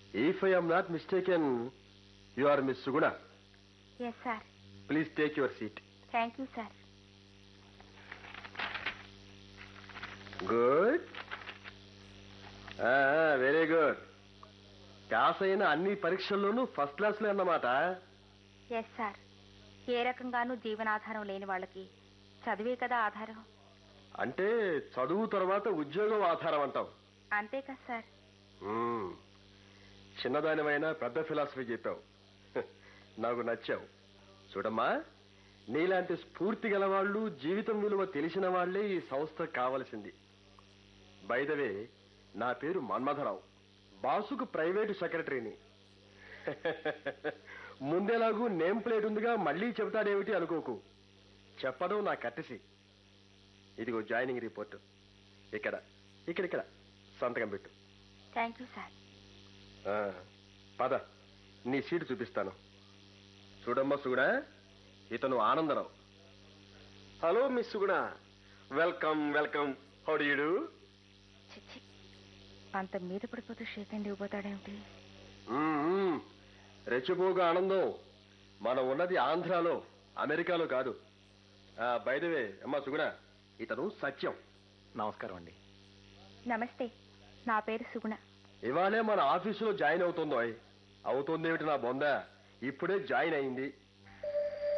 If I am not mistaken you are miss Suguna yes sir please take your seat thank you sir good very good pass అయిన అన్ని పరీక్షల్లోనూ first క్లాస్లో అన్నమాట yes sir ఏ రకంగానూ జీవనాధారం లేని వాళ్ళకి చదివే కదా ఆధారం అంటే చదువు తర్వాత ఉద్యోగం ఆధారం అంటావు అంతే కదా సార్ మ్మ్. చిన్నదానివైనా పెద్ద ఫిలాసఫీ చెప్పావు హ, నాకు నచ్చావు చూడమ్మా నీలాంటి స్ఫూర్తి గలవాళ్ళు జీవితం విలువ తెలిసిన వాళ్లే ఈ సంస్థ కావలసింది బైదవే నా పేరు మన్మథరావు బాసుకు ప్రైవేటు సెక్రటరీని ముందేలాగూ నేమ్ ప్లేట్ ఉందిగా మళ్ళీ చెబుతాడేమిటి అనుకోకు చెప్పడం నా కట్టసి ఇదిగో జాయినింగ్ రిపోర్టు ఇక్కడ ఇక్కడ ఇక్కడ సంతకం పెట్టు థ్యాంక్ యూ సార్ ఆ, పద నీ సీటు చూపిస్తాను చూడమ్మా సుగుణ ఇతను Anandarao hello miss Suguna welcome welcome how do you do చిచ్చి అంత మీద పడిపోతూ షేక్ అండ్ ఇవ్వబోతాడేమిటి రెచ్చిపోగా ఆనందం మనం ఉన్నది ఆంధ్రాలో అమెరికాలో కాదు బైదవే అమ్మా సుగుణ ఇతను సత్యం నమస్కారం అండి నమస్తే నా పేరు సుగుణ ఇవాళే మన ఆఫీసులో జాయిన్ అవుతుందో అవుతుందేమిటి నా బొంద ఇప్పుడే జాయిన్ అయింది